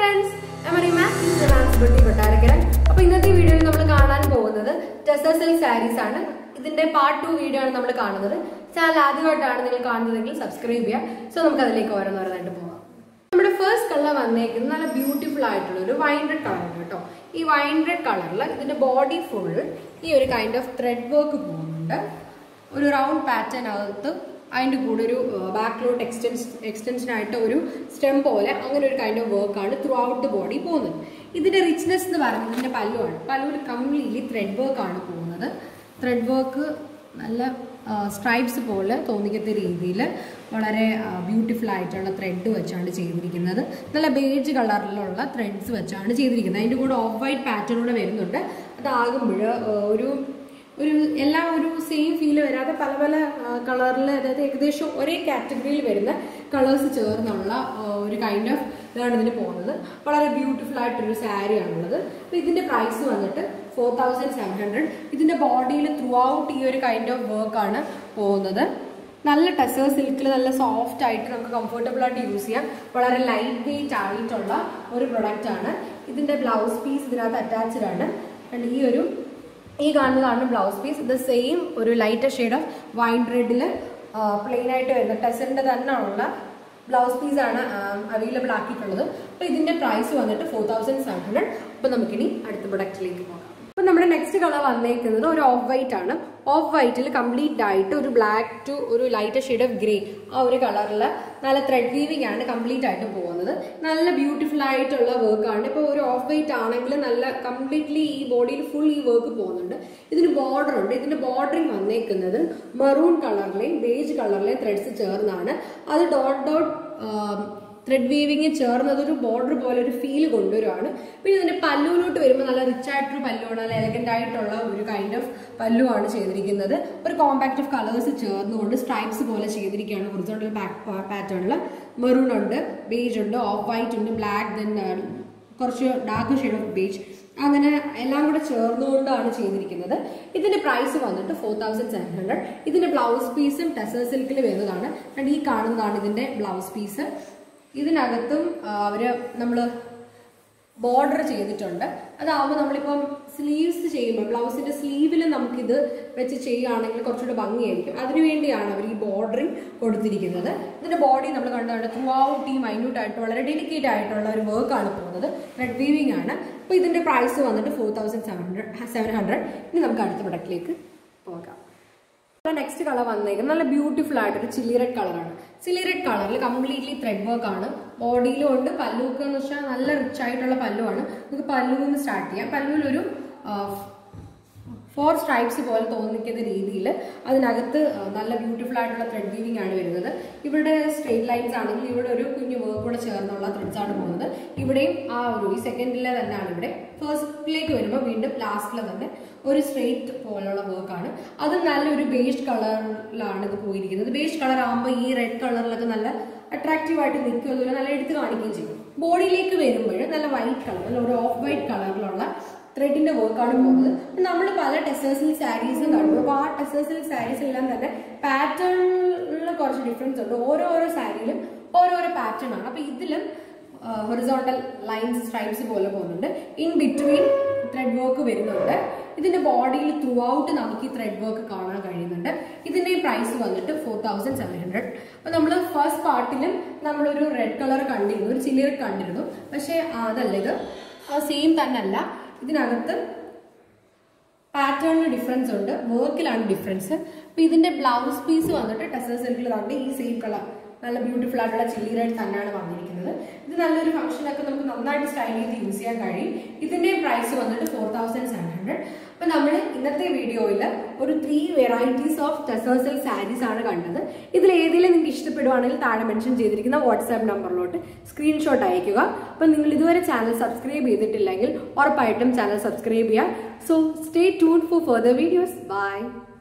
friends മാക്സിബിലിറ്റി Kottarakkara അപ്പൊ ഇന്നത്തെ വീഡിയോയിൽ നമ്മൾ കാണാൻ പോകുന്നത് ടെസർ സിൽക്ക് സാരീസ് ആണ് ഇതിന്റെ പാർട്ട് ടു വീഡിയോ ആണ് നമ്മൾ കാണുന്നത് ചാനൽ ആദ്യമായിട്ടാണ് നിങ്ങൾ കാണുന്നതെങ്കിൽ സബ്സ്ക്രൈബ് ചെയ്യാം സോ നമുക്ക് അതിലേക്ക് ഓരോന്നോരോന്നായിട്ട് പോകാം നമ്മുടെ ഫസ്റ്റ് കളർ വന്നേക്കുന്നത് നല്ല ബ്യൂട്ടിഫുൾ ആയിട്ടുള്ള ഒരു വൈൻ റെഡ് കളറാണ് കേട്ടോ ഈ വൈൻ റെഡ് കളറിൽ ഇതിന്റെ ബോഡി ഫുൾ ഈ ഒരു കൈൻഡ് ഓഫ് ത്രെഡ് വർക്ക് പോകുന്നുണ്ട് ഒരു റൗണ്ട് പാറ്റേൺ അകത്ത് അതിൻ്റെ കൂടെ ഒരു ബാക്കിലോട്ട് എക്സ്റ്റൻസ് എക്സ്റ്റൻഷനായിട്ട് ഒരു സ്റ്റെം പോലെ അങ്ങനെ ഒരു കൈൻഡ് ഓഫ് വർക്കാണ് ത്രൂ ഔട്ട് ദ ബോഡി പോകുന്നത് ഇതിന്റെ റിച്ച്നെസ് എന്ന് പറയുന്നത് ഇതിന്റെ പല്ലുവാണ് പല്ലുവിൽ കംപ്ലീറ്റ്ലി ത്രെഡ് വർക്കാണ് പോകുന്നത് ത്രെഡ് വർക്ക് നല്ല സ്ട്രൈപ്സ് പോലെ തോന്നിക്കത്ത രീതിയിൽ വളരെ ബ്യൂട്ടിഫുൾ ആയിട്ടുള്ള ത്രെഡ് വെച്ചാണ് ചെയ്തിരിക്കുന്നത് നല്ല ബേജ് കളറിലുള്ള ത്രെഡ്സ് വെച്ചാണ് ചെയ്തിരിക്കുന്നത് അതിൻ്റെ കൂടെ ഓഫ് വൈറ്റ് പാറ്റേൺ കൂടെ വരുന്നുണ്ട് അതാകുമ്പോൾ ഒരു ഒരു എല്ലാം ഒരു സെയിം ഫീൽ വരാതെ പല പല കളറിൽ അതായത് ഏകദേശം ഒരേ കാറ്റഗറിയിൽ വരുന്ന കളേഴ്സ് ചേർന്നുള്ള ആ, ഒരു കൈൻഡ് ഓഫ് ഇതാണ് ഇതിന് പോകുന്നത് വളരെ ബ്യൂട്ടിഫുൾ ആയിട്ടൊരു സാരി ആണുള്ളത് അപ്പോൾ ഇതിന്റെ പ്രൈസ് വന്നിട്ട് ഫോർ തൗസൻഡ് സെവൻ ഹൺഡ്രഡ് ഇതിന്റെ ബോഡിയിൽ ത്രൂ ഔട്ട് ഈ ഒരു കൈൻഡ് ഓഫ് വർക്കാണ് പോകുന്നത് നല്ല ടെസർ സിൽക്കിൽ നല്ല സോഫ്റ്റ് ആയിട്ട് നമുക്ക് കംഫർട്ടബിൾ ആയിട്ട് യൂസ് ചെയ്യാം വളരെ ലൈറ്റ് വെയിറ്റ് ആയിട്ടുള്ള ഒരു പ്രൊഡക്റ്റ് ആണ് ഇതിന്റെ ബ്ലൗസ് പീസ് ഇതിനകത്ത് അറ്റാച്ച്ഡ് ആണ് And ഈ ഒരു ഈ കാണുന്നതാണ് ബ്ലൗസ് പീസ് ഇത് സെയിം ഒരു ലൈറ്റർ ഷെയ്ഡ് ഓഫ് വൈൻ റെഡിൽ പ്ലെയിൻ ആയിട്ട് വരുന്ന ടെസറിന്റെ തന്നെ ഉള്ള ബ്ലൗസ് പീസ് ആണ് അവൈലബിൾ ആക്കിയിട്ടുള്ളത് അപ്പോൾ ഇതിന്റെ പ്രൈസ് വന്നിട്ട് ഫോർ തൗസൻഡ് സെവൻ ഹൺഡ്രഡ് അപ്പോൾ നമുക്കിനി അടുത്ത പ്രൊഡക്റ്റിലേക്ക് പോകാം അപ്പോൾ നമ്മുടെ നെക്സ്റ്റ് കളർ വന്നേക്കുന്നത് ഒരു ഓഫ് വൈറ്റ് ആണ് ഓഫ് വൈറ്റിൽ കംപ്ലീറ്റ് ആയിട്ട് ഒരു ബ്ലാക്ക് ടു ഒരു ലൈറ്റർ ഷെയ്ഡ് ഓഫ് ഗ്രേ ആ ഒരു കളറിൽ നല്ല ത്രെഡ് വീവിംഗ് ആണ് കംപ്ലീറ്റ് ആയിട്ട് പോകുന്നത് നല്ല ബ്യൂട്ടിഫുൾ ആയിട്ടുള്ള വർക്കാണ് ഇപ്പോൾ ഒരു ഓഫ് വൈറ്റ് ആണെങ്കിൽ നല്ല കംപ്ലീറ്റ്ലി ഈ ബോഡിയിൽ ഫുൾ ഈ വർക്ക് പോകുന്നുണ്ട് ഇതിന് ബോർഡർ ഉണ്ട് ഇതിന്റെ ബോർഡറിങ് വന്നേക്കുന്നത് മെറൂൺ കളറിലെയും ബേജ് കളറിലെയും ത്രെഡ്സ് ചേർന്നാണ് അത് ഡോട്ട് ഡോട്ട് ത്രെഡ് വീവിങ് ചേർന്നത് ഒരു ബോർഡർ പോലെ ഒരു ഫീൽ കൊണ്ടുവരുവാണ് പിന്നെ ഇതിന്റെ പല്ലുവിലോട്ട് വരുമ്പോൾ നല്ല റിച്ച് ആയിട്ടൊരു പല്ലുവാണ് നല്ല എലഗന്റ് ആയിട്ടുള്ള ഒരു കൈൻഡ് ഓഫ് പല്ലുവാണ് ചെയ്തിരിക്കുന്നത് ഒരു കോമ്പാക്ട് ഓഫ് കളേഴ്സ് ചേർന്നുകൊണ്ട് സ്ട്രൈപ്സ് പോലെ ചെയ്തിരിക്കുകയാണ് ഹൊറിസോണ്ടൽ പാറ്റേണിൽ മെറൂൺ ഉണ്ട് ബേജ് ഉണ്ട് ഓഫ് വൈറ്റ് ഉണ്ട് ബ്ലാക്ക് ദെൻ കുറച്ച് ഡാർക്ക് ഷെയ്ഡ് ഓഫ് ബേജ് അങ്ങനെ എല്ലാം കൂടെ ചേർന്നുകൊണ്ടാണ് ചെയ്തിരിക്കുന്നത് ഇതിന്റെ പ്രൈസ് വന്നിട്ട് ഫോർ തൗസൻഡ് സെവൻ ഹൺഡ്രഡ് ഇതിന്റെ ബ്ലൗസ് പീസും ടെസർ സിൽക്കിൽ വരുന്നതാണ് ആൻഡ് ഈ കാണുന്നതാണ് ഇതിന്റെ ബ്ലൗസ് പീസ് ഇതിനകത്തും ആ, അവര് നമ്മൾ ബോർഡർ ചെയ്തിട്ടുണ്ട് അതാവുമ്പോൾ നമ്മളിപ്പം സ്ലീവ്സ് ചെയ്യുമ്പോൾ ബ്ലൗസിന്റെ സ്ലീവിൽ നമുക്കിത് വെച്ച് ചെയ്യുകയാണെങ്കിൽ കുറച്ചുകൂടെ ഭംഗിയായിരിക്കും അതിനുവേണ്ടിയാണ് അവർ ഈ ബോർഡറിങ് കൊടുത്തിരിക്കുന്നത് ഇതിന്റെ ബോഡി നമ്മൾ കണ്ടതാണ് ത്രൂ ഔട്ട് ഈ മൈന്യൂട്ട് ആയിട്ട് വളരെ ഡെലിക്കേറ്റ് ആയിട്ടുള്ള ഒരു വർക്കാണ് പോകുന്നത് റെഡ് വീവിംഗ് ആണ് അപ്പോൾ ഇതിന്റെ പ്രൈസ് വന്നിട്ട് four thousand seven hundred seven hundred ഇനി നമുക്ക് അടുത്ത പ്രൊഡക്റ്റിലേക്ക് പോകാം നെക്സ്റ്റ് കളർ വന്നേക്കുന്നത് നല്ല ബ്യൂട്ടിഫുൾ ആയിട്ടൊരു ചില്ലി റെഡ് കളറാണ് ചില്ലി റെഡ് കളറിൽ കംപ്ലീറ്റ്ലി ത്രെഡ് വർക്ക് ആണ് ബോഡിയിലും ഉണ്ട് പല്ലുവൊക്കെ എന്ന് വെച്ചാൽ നല്ല റിച്ച് ആയിട്ടുള്ള പല്ലുവാണ് നമുക്ക് പല്ലുവിൽ നിന്ന് സ്റ്റാർട്ട് ചെയ്യാം പല്ലുവിൽ ഒരു ഫോർ സ്ട്രൈപ്സ് പോലെ തോന്നിക്കുന്ന രീതിയിൽ അതിനകത്ത് ആ, നല്ല ബ്യൂട്ടിഫുൾ ആയിട്ടുള്ള ത്രെഡ് വീവിംഗ് ആണ് വരുന്നത് ഇവിടെ സ്ട്രെയിറ്റ് ലൈൻസ് ആണെങ്കിൽ ഇവിടെ ഒരു കുഞ്ഞു വർക്ക് കൂടെ ചേർന്നുള്ള ത്രെഡ്സ് ആണ് പോകുന്നത് ഇവിടെയും ആ ഒരു ഈ സെക്കൻഡിലെ തന്നെയാണ് ഇവിടെ ഫസ്റ്റിലേക്ക് വരുമ്പോൾ വീണ്ടും ലാസ്റ്റിൽ തന്നെ ഒരു സ്ട്രെയിറ്റ് പോലുള്ള വർക്കാണ് അത് നല്ലൊരു ബേസ് കളറിലാണ് ഇത് പോയിരിക്കുന്നത് ബേസ് കളർ ആകുമ്പോൾ ഈ റെഡ് കളറിലൊക്കെ നല്ല അട്രാക്റ്റീവ് ആയിട്ട് നിൽക്കും അതുപോലെ നല്ല എടുത്ത് കാണിക്കുകയും ചെയ്യും ബോഡിയിലേക്ക് വരുമ്പോൾ നല്ല വൈറ്റ് കളർ നല്ല ഒരു ഓഫ് വൈറ്റ് കളറിലുള്ള ത്രെഡിന്റെ വർക്കാണ് പോകുന്നത് നമ്മൾ പല ടെസേഴ്സിൽ സാരീസും കാണും അപ്പോൾ ആ ടെസേഴ്സിൽ സാരീസ് എല്ലാം തന്നെ പാറ്റേണിൽ കുറച്ച് ഡിഫറൻസ് ഉണ്ട് ഓരോരോ സാരിയിലും ഓരോരോ പാറ്റേൺ ആണ് അപ്പോൾ ഇതിലും ഹൊറിസോണ്ടൽ ലൈൻസ് സ്ട്രൈപ്സ് പോലെ പോകുന്നുണ്ട് ഇൻ ബിറ്റ്വീൻ ത്രെഡ് വർക്ക് വരുന്നുണ്ട് ഇതിന്റെ ബോഡിയിൽ ത്രൂ ഔട്ട് നമുക്ക് ഈ ത്രെഡ് വർക്ക് കാണാൻ കഴിയുന്നുണ്ട് ഇതിന്റെ പ്രൈസ് വന്നിട്ട് ഫോർ തൗസൻഡ് സെവൻ ഹൺഡ്രഡ് അപ്പൊ നമ്മൾ ഫസ്റ്റ് പാർട്ടിലും നമ്മളൊരു റെഡ് കളർ കണ്ടിരുന്നു ഒരു ചില്ലി റെഡ് കണ്ടിരുന്നു പക്ഷേ അതല്ല ഇത് സെയിം തന്നെ അല്ല ഇതിനകത്ത് പാറ്റേണിൽ ഡിഫറൻസ് ഉണ്ട് വർക്കിലാണ് ഡിഫറൻസ് അപ്പൊ ഇതിന്റെ ബ്ലൗസ് പീസ് വന്നിട്ട് ടെസർ സിൽക്കിൽ തന്നെ ഈ സെയിം കളർ നല്ല ബ്യൂട്ടിഫുൾ ആയിട്ടുള്ള ചില്ലി റെഡ് തന്നെയാണ് വന്നിരിക്കുന്നത് ഇത് നല്ലൊരു ഫംഗ്ഷനൊക്കെ നമുക്ക് നന്നായിട്ട് സ്റ്റൈൽ ചെയ്ത് യൂസ് ചെയ്യാൻ കഴിയും ഇതിന്റെ പ്രൈസ് വന്നിട്ട് ഫോർ തൗസൻഡ് സെവൻ ഹൺഡ്രഡ് അപ്പൊ നമ്മൾ ഇന്നത്തെ വീഡിയോയിൽ ഒരു three varieties of tussar silk saris ആണ് കണ്ടത് ഇതിൽ ഏതെങ്കിലും നിങ്ങൾക്ക് ഇഷ്ടപ്പെടുവാണെങ്കിൽ താഴെ മെൻഷൻ ചെയ്തിരിക്കുന്ന വാട്സാപ്പ് നമ്പറിലോട്ട് സ്ക്രീൻഷോട്ട് അയക്കുക അപ്പം നിങ്ങൾ ഇതുവരെ ചാനൽ സബ്സ്ക്രൈബ് ചെയ്തിട്ടില്ലെങ്കിൽ ഉറപ്പായിട്ടും ചാനൽ സബ്സ്ക്രൈബ് ചെയ്യുക so stay tune for further videos by